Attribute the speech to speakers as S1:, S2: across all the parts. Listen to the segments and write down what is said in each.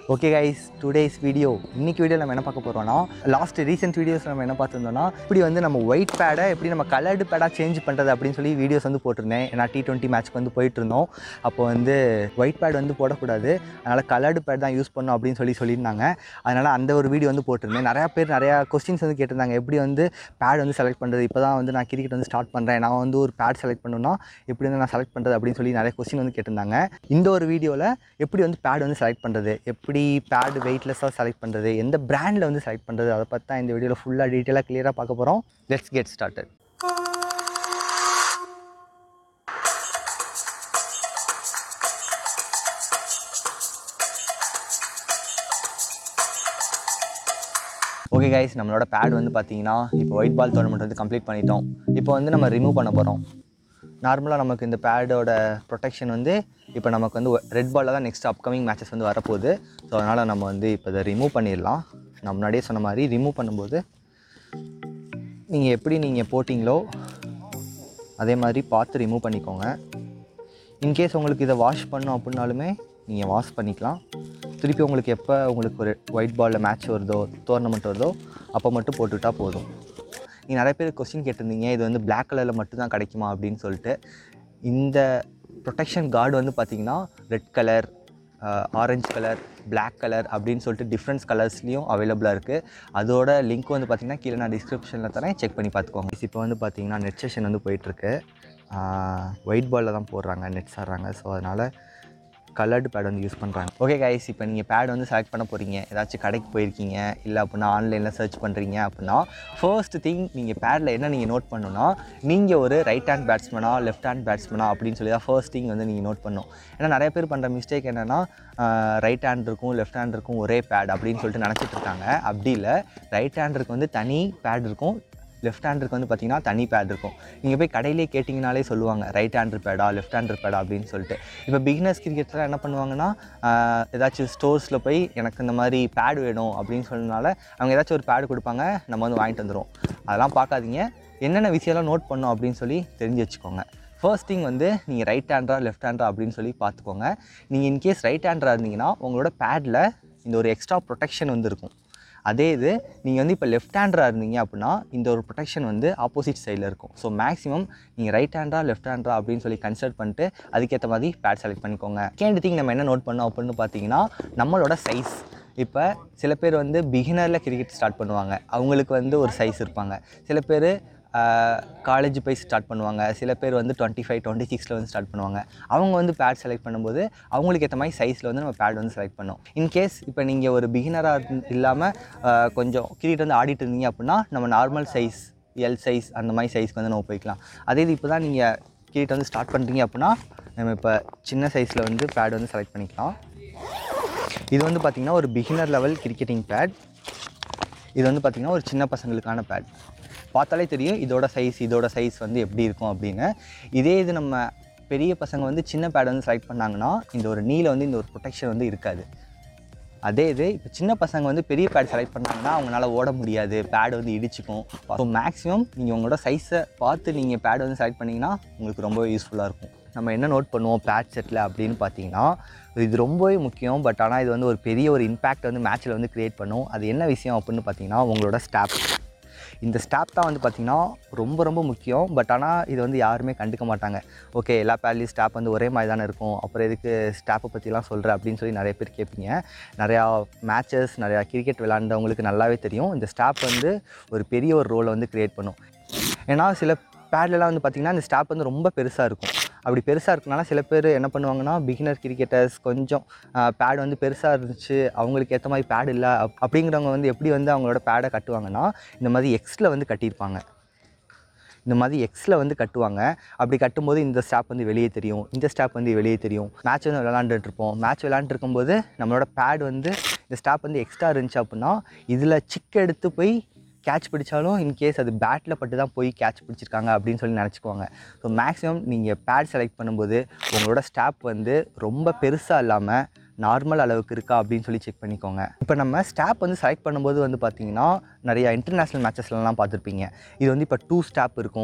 S1: okay guys today's video இன்னைக்கு video நம்ம என்ன பார்க்க போகிறோம்னா லாஸ்ட் ரீசெண்ட் வீடியோஸ் நம்ம என்ன பார்த்துருந்தோம்னா இப்படி வந்து நம்ம ஒயிட் பேடை எப்படி நம்ம கலர்டு பேடாக சேஞ்ச் பண்ணுறது அப்படின்னு சொல்லி வீடியோஸ் வந்து போட்டிருந்தேன் ஏன்னா டி டுவெண்ட்டி மேட்ச்க்கு வந்து போயிட்டு இருந்தோம் அப்போ வந்து ஒயிட் பேட் வந்து போடக்கூடாது அதனால் கலர்டு பேட் தான் யூஸ் பண்ணணும் அப்படின்னு சொல்லி சொல்லியிருந்தாங்க அதனால் அந்த ஒரு வீடியோ வந்து போட்டிருந்தேன் நிறையா பேர் நிறையா கொஸ்டின்ஸ் வந்து கேட்டிருந்தாங்க எப்படி வந்து பேட் வந்து செலக்ட் பண்ணுறது இப்போ தான் வந்து நான் கிரிக்கெட் வந்து ஸ்டார்ட் பண்ணுறேன் நான் வந்து ஒரு பேட் செலக்ட் பண்ணணும்னா எப்படி வந்து நான் செலக்ட் பண்ணுறது அப்படின்னு சொல்லி நிறைய கொஸ்டின் வந்து கேட்டிருந்தாங்க இந்த ஒரு வீடியோவில் எப்படி வந்து பேட் வந்து செலக்ட் பண்ணுறது எப்படி பேட் வெயிட்லெஸ்ஸாக செலக்ட் பண்ணுறது எந்த பிராண்டில் வந்து செலக்ட் பண்ணுறது அதை பற்றி தான் இந்த வீடியோவில் ஃபுல்லாக டீட்டெயிலாக கிளியராக பார்க்க போகிறோம் let's get started okay guys நம்மளோட பேட் வந்து பார்த்தீங்கன்னா இப்போ ஒயிட் பால் டோர்னமெண்ட் வந்து கம்ப்ளீட் பண்ணிட்டோம் இப்போ வந்து நம்ம ரிமூவ் பண்ண போகிறோம் நார்மலாக நமக்கு இந்த பேடோட ப்ரொடெக்ஷன் வந்து இப்போ நமக்கு வந்து ரெட் பாலில் தான் நெக்ஸ்ட் அப்கமிங் மேட்சஸ் வந்து வரப்போகுது ஸோ அதனால் நம்ம வந்து இப்போ இதை ரிமூவ் பண்ணிடலாம் நான் முன்னாடியே சொன்ன மாதிரி ரிமூவ் பண்ணும்போது நீங்கள் எப்படி நீங்கள் போட்டிங்களோ அதே மாதிரி பார்த்து ரிமூவ் பண்ணிக்கோங்க இன்கேஸ் உங்களுக்கு இதை வாஷ் பண்ணோம் அப்படின்னாலுமே நீங்கள் வாஷ் பண்ணிக்கலாம் திருப்பி உங்களுக்கு எப்போ உங்களுக்கு ஒரு ஒயிட் பாலில் மேட்ச் வருதோ டோர்னமெண்ட் வருதோ அப்போ மட்டும் போட்டுவிட்டா போதும் நீங்கள் நிறைய பேர் கொஸ்டின் கேட்டிருந்தீங்க இது வந்து Black கலரில் மட்டும்தான் கிடைக்குமா அப்படின்னு சொல்லிட்டு இந்த ப்ரொடெக்ஷன் கார்டு வந்து பார்த்திங்கன்னா red colour orange colour Black colour அப்படின்னு சொல்லிட்டு டிஃப்ரெண்ட்ஸ் கலர்ஸ்லேயும் அவைலபிளாக இருக்குது அதோட லிங்க் வந்து பார்த்திங்கன்னா கீழே நான் டிஸ்கிரிப்ஷனில் தரேன் செக் பண்ணி பார்த்துக்கோங்க இப்போ வந்து பார்த்திங்கன்னா நெட் செஷன் வந்து போயிட்டுருக்கு ஒயிட் பாலில் தான் போடுறாங்க நெட்ஸ் ஆடுறாங்க ஸோ அதனால் கலர்டு பேட் வந்து யூஸ் பண்ணுறாங்க ஓகே கைஸ் இப்போ நீங்கள் பேட் வந்து செலக்ட் பண்ண போகிறீங்க ஏதாச்சும் கடைக்கு போயிருக்கீங்க இல்லை அப்படின்னா ஆன்லைனில் சர்ச் பண்ணுறீங்க அப்படின்னா ஃபர்ஸ்ட் திங் நீங்கள் பேடில் என்ன நீங்கள் நோட் பண்ணணும்னா நீங்கள் ஒரு ரைட் ஹேண்ட் பேட்ஸ்மனா லெஃப்ட் ஹேண்ட் பேட்ஸ்மனா அப்படின்னு சொல்லி தான் ஃபர்ஸ்ட் திங் வந்து நீங்கள் நோட் பண்ணணும் ஏன்னா நிறைய பேர் பண்ணுற மிஸ்டேக் என்னென்னா ரைட் ஹேண்ட் இருக்கும் லெஃப்ட் ஹேண்ட் இருக்கும் ஒரே பேட் அப்படின்னு சொல்லிட்டு நினச்சிட்டு இருக்காங்க அப்படி இல்லை ரைட் ஹேண்டருக்கு வந்து தனி பேட் இருக்கும் லெஃப்ட் ஹேண்டருக்கு வந்து பார்த்தீங்கன்னா தனி பேட் இருக்கும் நீங்கள் போய் கடையிலே கேட்டிங்கனாலே சொல்லுவாங்க ரைட் ஹேண்டர் பேடா லெஃப்ட் ஹேண்டர் பேடா அப்படின்னு சொல்லிட்டு இப்போ பிகினர்ஸ் கிரிக்கெட்லாம் என்ன பண்ணுவாங்கன்னா ஆஹ், ஏதாச்சும் ஸ்டோர்ஸில் போய் எனக்கு இந்த மாதிரி பேட் வேணும் அப்படின்னு சொன்னனால அவங்க ஏதாச்சும் ஒரு பேடு கொடுப்பாங்க நம்ம வந்து வாங்கிட்டு வந்துடுவோம் அதெல்லாம் பார்க்காதீங்க என்னென்ன விஷயம்லாம் நோட் பண்ணோம் அப்படின்னு சொல்லி தெரிஞ்சு வச்சுக்கோங்க ஃபர்ஸ்ட் திங் வந்து நீங்கள் ரைட் ஹேண்டரா லெஃப்ட் ஹேண்டரா அப்படின்னு சொல்லி பார்த்துக்கோங்க நீங்கள் இன்கேஸ் ரைட் ஹேண்டராக இருந்தீங்கன்னா உங்களோட பேடில் இந்த ஒரு எக்ஸ்ட்ரா ப்ரொடெக்ஷன் வந்து இருக்கும் அதே இது நீங்கள் வந்து இப்போ லெஃப்ட் ஹேண்டராக இருந்தீங்க அப்படின்னா இந்த ஒரு ப்ரொடெக்ஷன் வந்து ஆப்போசிட் சைடில் இருக்கும் ஸோ மேக்ஸிமம் நீங்கள் ரைட் ஹேண்டரா லெஃப்ட் ஹேண்டரா அப்படின்னு சொல்லி கன்சிடர் பண்ணிட்டு அதுக்கேற்ற மாதிரி பேட் செலக்ட் பண்ணிக்கோங்க செகண்ட் திங் நம்ம என்ன நோட் பண்ணோம் அப்படின்னு பார்த்தீங்கன்னா நம்மளோட சைஸ் இப்போ சில பேர் வந்து பிகினரில் கிரிக்கெட் ஸ்டார்ட் பண்ணுவாங்க அவங்களுக்கு வந்து ஒரு சைஸ் இருப்பாங்க சில பேர் காலேஜ் போய் ஸ்டார்ட் பண்ணுவாங்க சில பேர் வந்து டுவெண்ட்டி ஃபைவ் டுவெண்ட்டி சிக்ஸில் வந்து ஸ்டார்ட் பண்ணுவாங்க அவங்க வந்து பேட் செலக்ட் பண்ணும்போது அவங்களுக்கு ஏற்ற மாதிரி சைஸில் வந்து நம்ம பேட் வந்து செலக்ட் பண்ணோம் இன்கேஸ் இப்போ நீங்கள் ஒரு பிகினராக இல்லாமல் கொஞ்சம் கிரிக்கெட் வந்து ஆடிட்டு இருந்தீங்க அப்படின்னா நம்ம நார்மல் சைஸ் எல் சைஸ் அந்த மாதிரி சைஸ்க்கு வந்து நம்ம போய்க்கலாம் அதே இது இப்போ தான் நீங்கள் கிரிக்கெட் வந்து ஸ்டார்ட் பண்ணுறீங்க அப்படின்னா நம்ம இப்போ சின்ன சைஸில் வந்து பேட் வந்து செலக்ட் பண்ணிக்கலாம் இது வந்து பார்த்திங்கன்னா ஒரு பிகினர் லெவல் கிரிக்கெட்டிங் பேட் இது வந்து பார்த்திங்கன்னா ஒரு சின்ன பசங்களுக்கான பேட் பார்த்தாலே தெரியும் இதோட சைஸ் இதோட சைஸ் வந்து எப்படி இருக்கும் அப்படின்னு இதே இது நம்ம பெரிய பசங்க வந்து சின்ன பேட் வந்து செலக்ட் பண்ணாங்கன்னா இந்த ஒரு நீல வந்து இந்த ஒரு ப்ரொடெக்ஷன் வந்து இருக்காது அதே இது இப்போ சின்ன பசங்க வந்து பெரிய பேட் செலக்ட் பண்ணாங்கன்னா அவங்களால ஓட முடியாது பேட் வந்து இடிச்சுக்கும் ஸோ மேக்ஸிமம் நீங்கள் உங்களோட சைஸை பார்த்து நீங்கள் பேட் வந்து செலக்ட் பண்ணிங்கன்னா உங்களுக்கு ரொம்ப யூஸ்ஃபுல்லாக இருக்கும் நம்ம என்ன நோட் பண்ணுவோம் பேட் செட்டில் அப்படின்னு பார்த்தீங்கன்னா இது ரொம்பவே முக்கியம் பட் ஆனால் இது வந்து ஒரு பெரிய ஒரு இம்பேக்ட் வந்து மேட்ச்சில் வந்து க்ரியேட் பண்ணும் அது என்ன விஷயம் அப்படின்னு பார்த்தீங்கன்னா உங்களோட ஸ்டாப் இந்த ஸ்டாப் தான் வந்து பார்த்திங்கன்னா ரொம்ப ரொம்ப முக்கியம் பட் ஆனால் இது வந்து யாருமே கண்டுக்க மாட்டாங்க ஓகே எல்லா பேர்லேயும் ஸ்டாப் வந்து ஒரே மாதிரி தானே இருக்கும் அப்புறம் எதுக்கு ஸ்டாப்பை பற்றிலாம் சொல்கிற அப்படின்னு சொல்லி நிறைய பேர் கேட்பீங்க நிறையா மேட்சஸ் நிறையா கிரிக்கெட் விளாண்டவங்களுக்கு நல்லாவே தெரியும் இந்த ஸ்டாப் வந்து ஒரு பெரிய ஒரு ரோலை வந்து க்ரியேட் பண்ணும் ஏன்னா சில பேட்லலாம் வந்து பார்த்திங்கன்னா இந்த ஸ்டாப் வந்து ரொம்ப பெருசாக இருக்கும் அப்படி பெருசாக இருக்கனால சில பேர் என்ன பண்ணுவாங்கன்னா பிகினர் கிரிக்கெட்டர்ஸ் கொஞ்சம் பேட் வந்து பெருசாக இருந்துச்சு அவங்களுக்கு ஏற்ற மாதிரி பேட் இல்லை அப் அப்படிங்கிறவங்க வந்து எப்படி வந்து அவங்களோட பேடை கட்டுவாங்கன்னா இந்த மாதிரி எக்ஸில் வந்து கட்டியிருப்பாங்க இந்த மாதிரி எக்ஸில் வந்து கட்டுவாங்க அப்படி கட்டும்போது இந்த ஸ்டாப் வந்து வெளியே தெரியும் இந்த ஸ்டாப் வந்து வெளியே தெரியும் மேட்ச் வந்து விளாண்டுட்டு இருப்போம் மேட்ச் விளாண்டுட்டு இருக்கும்போது நம்மளோட பேட் வந்து இந்த ஸ்டாப் வந்து எக்ஸ்ட்ரா இருந்துச்சு அப்படின்னா இதில் சிக் எடுத்து போய் கேட்ச் பிடிச்சாலும் இன்கேஸ் அது பேட்டில் பட்டு தான் போய் கேட்ச் பிடிச்சிருக்காங்க அப்படின்னு சொல்லி நினச்சிக்குவாங்க ஸோ மேக்ஸிமம் நீங்கள் பேட் செலக்ட் பண்ணும்போது உங்களோட ஸ்டாப் வந்து ரொம்ப பெருசாக இல்லாமல் நார்மல் அளவுக்கு இருக்கா அப்படின்னு சொல்லி செக் பண்ணிக்கோங்க இப்போ நம்ம ஸ்டாப் வந்து செலக்ட் பண்ணும்போது வந்து பார்த்தீங்கன்னா நிறைய இன்டர்நேஷ்னல் மேட்சஸ்லலாம் பார்த்துருப்பீங்க இது வந்து இப்போ டூ ஸ்டாப் இருக்கும்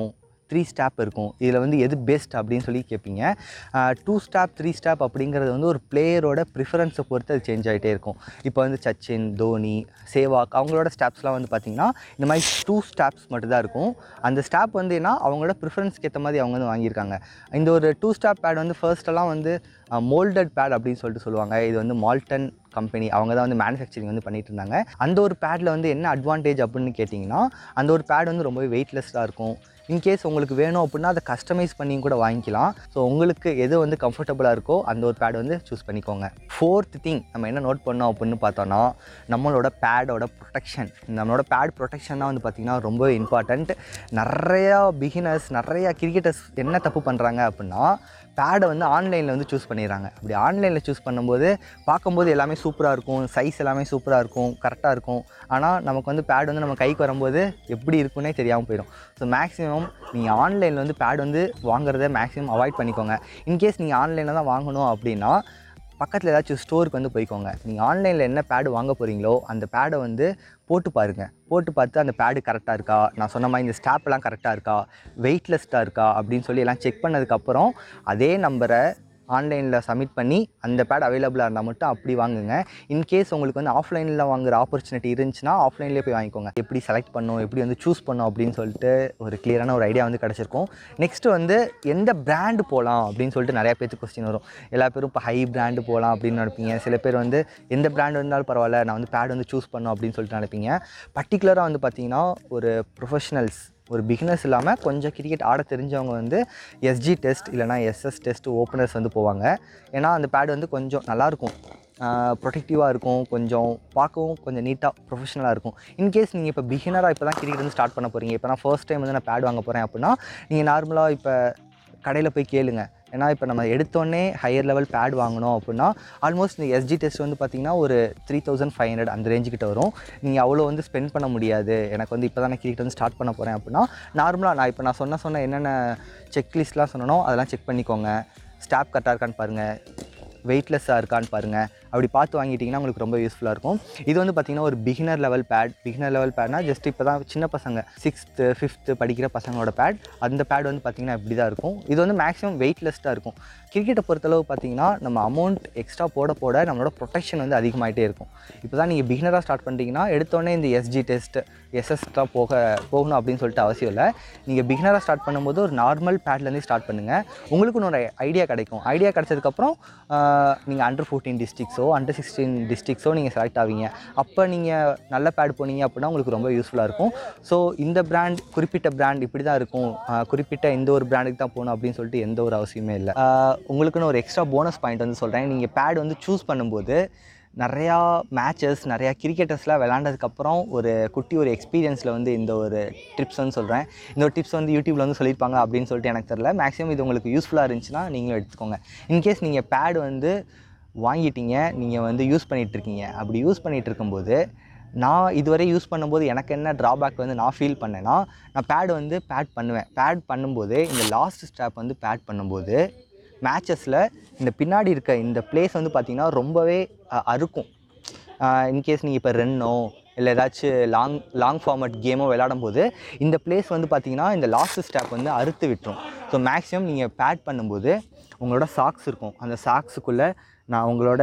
S1: த்ரீ ஸ்டாப் இருக்கும் இதில் வந்து எது பெஸ்ட் அப்படின்னு சொல்லி கேட்பீங்க டூ ஸ்டாப் த்ரீ ஸ்டாப் அப்படிங்கிறது வந்து ஒரு பிளேயரோட ப்ரிஃபரன்ஸை பொறுத்து அது சேஞ்ச் ஆகிட்டே இருக்கும் இப்போ வந்து சச்சின் தோனி சேவாக் அவங்களோட ஸ்டாப்ஸ்லாம் வந்து பார்த்திங்கன்னா இந்த மாதிரி டூ ஸ்டாப்ஸ் மட்டும்தான் இருக்கும் அந்த ஸ்டாப் வந்து என்ன அவங்களோட ப்ரிஃபரன்ஸ்க்கு ஏற்ற மாதிரி அவங்க வந்து வாங்கியிருக்காங்க இந்த ஒரு டூ ஸ்டாப் பேட் வந்து ஃபர்ஸ்டெல்லாம் வந்து மோல்டட் பேட் அப்படின்னு சொல்லிட்டு சொல்லுவாங்க இது வந்து மால்டன் கம்பெனி அவங்க தான் வந்து மேனுஃபேக்சரிங் வந்து பண்ணிட்டு இருந்தாங்க அந்த ஒரு பேடில் வந்து என்ன அட்வான்டேஜ் அப்படின்னு கேட்டிங்கன்னா அந்த ஒரு பேட் வந்து ரொம்பவே வெயிட்லெஸ்ஸாக இருக்கும் இன்கேஸ் உங்களுக்கு வேணும் அப்படின்னா அதை கஸ்டமைஸ் பண்ணி கூட வாங்கிக்கலாம் ஸோ உங்களுக்கு எது வந்து கம்ஃபர்டபுளாக இருக்கோ அந்த ஒரு பேட் வந்து சூஸ் பண்ணிக்கோங்க ஃபோர்த் திங் நம்ம என்ன நோட் பண்ணோம் அப்படின்னு பார்த்தோன்னா நம்மளோட பேடோட ப்ரொடெக்ஷன் நம்மளோட பேட் ப்ரொடெக்ஷன் தான் வந்து பார்த்திங்கன்னா ரொம்ப இம்பார்ட்டண்ட் நிறையா பிகினர்ஸ் நிறையா கிரிக்கெட்டர்ஸ் என்ன தப்பு பண்ணுறாங்க அப்படின்னா பேடை வந்து ஆன்லைனில் வந்து சூஸ் பண்ணிடுறாங்க அப்படி ஆன்லைனில் சூஸ் பண்ணும்போது பார்க்கும்போது எல்லாமே சூப்பராக இருக்கும் சைஸ் எல்லாமே சூப்பராக இருக்கும் கரெக்டாக இருக்கும் ஆனால் நமக்கு வந்து பேட் வந்து நம்ம கைக்கு வரும்போது எப்படி இருக்குன்னே தெரியாமல் போயிடும் ஸோ மேக்ஸிமம் நீங்கள் ஆன்லைனில் வந்து பேட் வந்து வாங்குறத மேக்ஸிமம் அவாய்ட் பண்ணிக்கோங்க இன்கேஸ் நீங்கள் ஆன்லைனில் தான் வாங்கணும் அப்படின்னா பக்கத்தில் ஏதாச்சும் ஸ்டோருக்கு வந்து போய்க்கோங்க நீங்கள் ஆன்லைனில் என்ன பேடு வாங்க போகிறீங்களோ அந்த பேடை வந்து போட்டு பாருங்கள் போட்டு பார்த்து அந்த பேடு கரெக்டாக இருக்கா நான் சொன்ன மாதிரி இந்த ஸ்டாப்லாம் கரெக்டாக இருக்கா வெயிட்லெஸ்ட்டாக இருக்கா அப்படின்னு சொல்லி எல்லாம் செக் பண்ணதுக்கப்புறம் அதே நம்பரை ஆன்லைனில் சப்மிட் பண்ணி அந்த பேட் அவைலபிளாக இருந்தால் மட்டும் அப்படி வாங்குங்க இன்கேஸ் உங்களுக்கு வந்து ஆஃப்லைனில் வாங்குற ஆப்பர்ச்சுனிட்டி இருந்துச்சுன்னா ஆஃப்லைன்லேயே போய் வாங்கிக்கோங்க எப்படி செலக்ட் பண்ணணும் எப்படி வந்து சூஸ் பண்ணணும் அப்படின்னு சொல்லிட்டு ஒரு கிளியரான ஒரு ஐடியா வந்து கிடச்சிருக்கும் நெக்ஸ்ட்டு வந்து எந்த பிராண்டு போகலாம் அப்படின்னு சொல்லிட்டு நிறையா பேருக்கு கொஸ்டின் வரும் எல்லா பேரும் இப்போ ஹை பிராண்டு போகலாம் அப்படின்னு நினைப்பீங்க சில பேர் வந்து எந்த பிராண்ட் இருந்தாலும் பரவாயில்ல நான் வந்து பேட் வந்து சூஸ் பண்ணணும் அப்படின்னு சொல்லிட்டு நினைப்பீங்க பர்டிகுலராக வந்து பார்த்தீங்கன்னா ஒரு ப்ரொஃபஷனல்ஸ் ஒரு பிகினர்ஸ் இல்லாமல் கொஞ்சம் கிரிக்கெட் ஆட தெரிஞ்சவங்க வந்து எஸ்ஜி டெஸ்ட் இல்லைனா எஸ்எஸ் டெஸ்ட் ஓப்பனர்ஸ் வந்து போவாங்க ஏன்னா அந்த பேட் வந்து கொஞ்சம் நல்லாயிருக்கும் ப்ரொடெக்டிவாக இருக்கும் கொஞ்சம் பார்க்கவும் கொஞ்சம் நீட்டாக ப்ரொஃபஷனலாக இருக்கும் இன்கேஸ் நீங்கள் இப்போ பிகினராக இப்போ தான் கிரிக்கெட் வந்து ஸ்டார்ட் பண்ண போகிறீங்க இப்போ நான் ஃபர்ஸ்ட் டைம் வந்து நான் பேட் வாங்க போகிறேன் அப்படின்னா நீங்கள் நார்மலாக இப்போ கடையில் போய் கேளுங்க ஏன்னா இப்போ நம்ம எடுத்தோடனே ஹையர் லெவல் பேட் வாங்கணும் அப்படின்னா ஆல்மோஸ்ட் இந்த எஸ்ஜி டெஸ்ட் வந்து பார்த்திங்கன்னா ஒரு த்ரீ தௌசண்ட் ஃபைவ் ஹண்ட்ரட் அந்த ரேஞ்சுக்கிட்ட வரும் நீங்கள் அவ்வளோ வந்து ஸ்பெண்ட் பண்ண முடியாது எனக்கு வந்து இப்போ தான் நான் கிரிக்கெட் வந்து ஸ்டார்ட் பண்ண போகிறேன் அப்படின்னா நார்மலாக நான் இப்போ நான் சொன்ன சொன்ன என்னென்ன செக்லிஸ்ட்லாம் சொன்னனோ அதெல்லாம் செக் பண்ணிக்கோங்க ஸ்டாப் கரெக்டாக இருக்கான்னு பாருங்கள் வெயிட்லெஸ்ஸாக இருக்கான்னு பாருங்கள் அப்படி பார்த்து வாங்கிட்டிங்கன்னா உங்களுக்கு ரொம்ப யூஸ்ஃபுல்லாக இருக்கும் இது வந்து பார்த்திங்கன்னா ஒரு beginner level bat beginner level பேட்னா ஜஸ்ட் இப்போ தான் சின்ன பசங்க சிக்ஸ்த்து ஃபிஃப்த்து படிக்கிற பசங்களோட பேட் அந்த பேட் வந்து பார்த்திங்கன்னா இப்படி தான் இருக்கும் இது வந்து மேக்ஸிமம் வெயிட்லெஸ்ட்டாக இருக்கும் கிரிக்கெட்டை பொறுத்தளவு பார்த்திங்கன்னா நம்ம அமௌண்ட் எக்ஸ்ட்ரா போட போட நம்மளோட ப்ரொடெக்ஷன் வந்து அதிகமாகிட்டே இருக்கும் இப்போ தான் நீங்கள் பிகினராக ஸ்டார்ட் பண்ணிட்டீங்கன்னா எடுத்தோடனே இந்த எஸ்ஜி டெஸ்ட் எஸ்எஸ்லாம் போக போகணும் அப்படின்னு சொல்லிட்டு அவசியம் இல்லை நீங்கள் பிகினராக ஸ்டார்ட் பண்ணும்போது ஒரு நார்மல் பேட்லேருந்தே ஸ்டார்ட் பண்ணுங்கள் உங்களுக்கு ஒரு ஐடியா கிடைக்கும் ஐடியா கிடைச்சதுக்கப்புறம் நீங்கள் அண்டர் ஃபோர்டீன் டிஸ்ட்ரிக்ஸோ அண்டர் சிக்ஸ்டீன் டிஸ்ட்ரிக்ஸோ நீங்கள் செலக்ட் ஆவீங்க அப்போ நீங்கள் நல்ல பேட் போனீங்க அப்படின்னா உங்களுக்கு ரொம்ப யூஸ்ஃபுல்லாக இருக்கும் ஸோ இந்த பிராண்ட் குறிப்பிட்ட பிராண்ட் இப்படி தான் இருக்கும் ஆஹ் குறிப்பிட்ட இந்த ஒரு பிராண்டுக்கு தான் போகணும் அப்படின்னு சொல்லிட்டு எந்த ஒரு அவசியமே இல்லை ஆஹ் உங்களுக்குன்னு ஒரு எக்ஸ்ட்ரா போனஸ் பாயிண்ட் வந்து சொல்கிறேன் நீங்கள் பேட் வந்து சூஸ் பண்ணும்போது நிறையா மேட்சஸ் நிறையா கிரிக்கெட்டர்ஸ்லாம் விளாண்டதுக்கப்புறம் ஒரு குட்டி ஒரு எக்ஸ்பீரியன்ஸில் வந்து இந்த ஒரு டிப்ஸ்னு சொல்கிறேன் இந்த ஒரு டிப்ஸ் வந்து யூடியூப்பில் வந்து சொல்லியிருப்பாங்க அப்படின்னு சொல்லிட்டு எனக்கு தெரில மேக்ஸிமம் இது உங்களுக்கு யூஸ்ஃபுல்லாக இருந்துச்சுன்னா நீங்களும் எடுத்துக்கோங்க இன்கேஸ் நீங்கள் பேட் வந்து வாங்கிட்டீங்க நீங்கள் வந்து யூஸ் பண்ணிகிட்ருக்கீங்க அப்படி யூஸ் பண்ணிகிட்டு இருக்கும்போது நான் இதுவரை யூஸ் பண்ணும்போது எனக்கு என்ன ட்ராபேக் வந்து நான் ஃபீல் பண்ணேன்னா நான் பேட் வந்து பேட் பண்ணுவேன் பேட் பண்ணும்போது இந்த லாஸ்ட் ஸ்டாப் வந்து பேட் பண்ணும்போது மேட்சஸில் இந்த பின்னாடி இருக்க இந்த பிளேஸ் வந்து பார்த்திங்கன்னா ரொம்பவே அஹ், அறுக்கும் இன்கேஸ் நீங்கள் இப்போ ரன்னோ இல்லை ஏதாச்சும் லாங் லாங் ஃபார்மட் கேமோ விளையாடும் போது இந்த பிளேஸ் வந்து பார்த்தீங்கன்னா இந்த லாஸ்ட் ஸ்டாப் வந்து அறுத்து விட்டுரும் ஸோ மேக்ஸிமம் நீங்கள் பேட் பண்ணும்போது உங்களோட சாக்ஸ் இருக்கும் அந்த சாக்ஸுக்குள்ளே நான் உங்களோட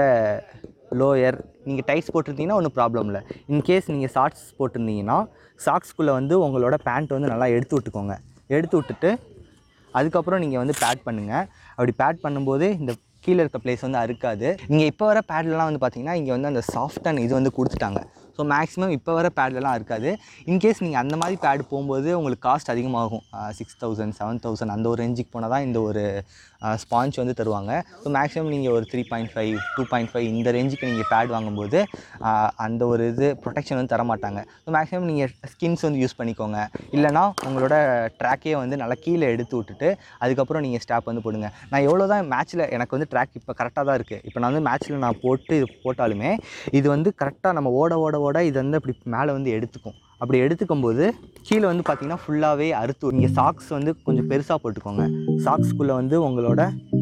S1: லோயர் நீங்கள் டைட்ஸ் போட்டிருந்தீங்கன்னா ஒன்றும் ப்ராப்ளம் இல்லை இன்கேஸ் நீங்கள் ஷார்ட்ஸ் போட்டிருந்தீங்கன்னா சாக்ஸ்குள்ளே வந்து உங்களோட பேண்ட் வந்து நல்லா எடுத்து விட்டுக்கோங்க எடுத்து விட்டுட்டு அதுக்கப்புறம் நீங்கள் வந்து பேட் பண்ணுங்கள் அப்படி பேட் பண்ணும்போது இந்த கீழே இருக்க பிளேஸ் வந்து அறுக்காது நீங்கள் இப்போ வர பேட்லலாம் வந்து பார்த்தீங்கன்னா இங்கே வந்து அந்த சாஃப்ட் அண்ட் இது வந்து கொடுத்துட்டாங்க ஸோ மேக்ஸிமம் இப்போ வர பேட்லலாம் இருக்காது இன்கேஸ் நீங்கள் அந்த மாதிரி பேட் போகும்போது உங்களுக்கு காஸ்ட் அதிகமாகும் சிக்ஸ் தௌசண்ட் செவன் தௌசண்ட் அந்த ஒரு ரேஞ்சுக்கு போனால் தான் இந்த ஒரு ஸ்பாஞ்ச் வந்து தருவாங்க ஸோ மேக்ஸிமம் நீங்கள் ஒரு three point five two point five இந்த ரேஞ்சுக்கு நீங்கள் பேட் வாங்கும்போது ஆஹ், அந்த ஒரு இது ப்ரொடெக்ஷன் வந்து தர மாட்டாங்க ஸோ மேக்ஸிமம் நீங்கள் ஸ்கின்ஸ் வந்து யூஸ் பண்ணிக்கோங்க இல்லைனா உங்களோட ட்ராக்கே வந்து நல்லா கீழே எடுத்து விட்டுட்டு அதுக்கப்புறம் நீங்கள் ஸ்டாப் வந்து போடுங்க நான் எவ்வளோ தான் மேட்ச்சில் எனக்கு வந்து ட்ராக் இப்போ கரெக்டாக தான் இருக்குது இப்போ நான் வந்து மேட்ச்சில் நான் போட்டு இது போட்டாலுமே இது வந்து கரெக்டாக நம்ம ஓட ஓட ஓட இது வந்து அப்படி மேலே வந்து எடுத்துக்கும் அப்படி எடுத்துக்கும் போது கீழே வந்து பார்த்தீங்கன்னா ஃபுல்லாகவே அறுத்து நீங்கள் சாக்ஸ் வந்து கொஞ்சம் பெருசாக போட்டுக்கோங்க சாக்ஸ்குள்ளே வந்து உங்களோட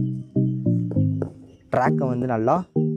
S1: ட்ராக்கை வந்து நல்லா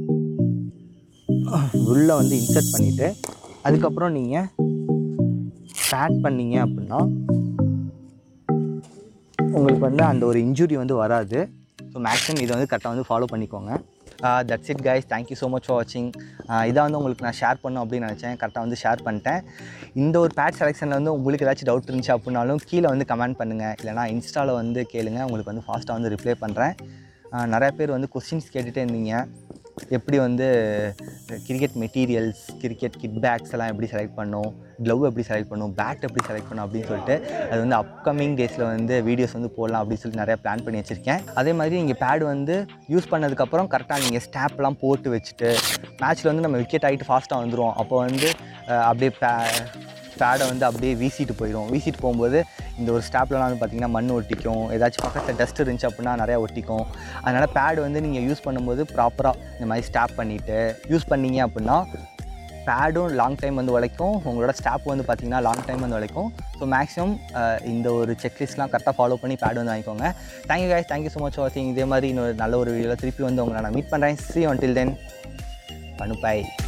S1: உள்ளே வந்து இன்சர்ட் பண்ணிவிட்டு அதுக்கப்புறம் நீங்கள் பேட் பண்ணீங்க அப்படின்னா உங்களுக்கு வந்து அந்த ஒரு இன்ஜுரி வந்து வராது ஸோ மேக்ஸிமம் இதை வந்து கரெக்டாக வந்து ஃபாலோ பண்ணிக்கோங்க that's it guys thank you so much for வாட்சிங் இதை வந்து உங்களுக்கு நான் ஷேர் பண்ணணும் அப்படின்னு நினச்சேன் கரெக்டாக வந்து ஷேர் பண்ணிட்டேன் இந்த ஒரு பேட் செலெக்ஷனில் வந்து உங்களுக்கு ஏதாச்சும் டவுட் இருந்துச்சு அப்படின்னாலும் கீழே வந்து கமெண்ட் பண்ணுங்கள் இல்லைனா இன்ஸ்டாவில் வந்து கேளுங்க உங்களுக்கு வந்து ஃபாஸ்ட்டாக வந்து ரிப்ளை பண்ணுறேன் நிறைய பேர் வந்து கொஸ்டின்ஸ் கேட்டுகிட்டே இருந்தீங்க எப்படி வந்து cricket materials cricket kit bags எல்லாம் எப்படி செலக்ட் பண்ணும் க்ளவ் எப்படி செலக்ட் பண்ணும் பேட் எப்படி செலக்ட் பண்ணும் அப்படின்னு சொல்லிட்டு அது வந்து அப்கமிங் டேஸில் வந்து வீடியோஸ் வந்து போடலாம் அப்படின்னு சொல்லி நிறையா பிளான் பண்ணி வச்சுருக்கேன் அதே மாதிரி நீங்கள் பேட் வந்து யூஸ் பண்ணதுக்கப்புறம் கரெக்டாக நீங்கள் ஸ்டாப்லாம் போட்டு வச்சுட்டு மேட்ச்சில் வந்து நம்ம விக்கெட் ஆகிட்டு ஃபாஸ்ட்டாக வந்துடும் அப்போ வந்து அஹ், அப்படியே பே பேடை வந்து அப்படியே வீசிட்டு போயிடும் வீசிட்டு போகும்போது இந்த ஒரு ஸ்டாப்லலாம் வந்து பார்த்திங்கன்னா மண் ஒட்டிக்கும் ஏதாச்சும் பக்கத்தில் டஸ்ட் இருந்துச்சு அப்படின்னா நிறையா ஒட்டிக்கும் அதனால் பேட் வந்து நீங்கள் யூஸ் பண்ணும்போது ப்ராப்பராக இந்த மாதிரி ஸ்டாப் பண்ணிவிட்டு யூஸ் பண்ணீங்க அப்படின்னா பேடும் லாங் டைம் வந்து உழைக்கும் உங்களோட ஸ்டாப் வந்து பார்த்தீங்கன்னா லாங் டைம் வந்து உழைக்கும் ஸோ மேக்ஸிமம் இந்த ஒரு செக்லிஸ்ட்லாம் கரெக்டாக ஃபாலோ பண்ணி பேட் வந்து வாங்கிக்கோங்க thank you guys thank you so much வாட்சிங் இதே மாதிரி இன்னொரு நல்ல ஒரு வீடியோவில் திருப்பி வந்து உங்களை நான் மீட் பண்ணுறேன் சி until தென் பனுப்பாய்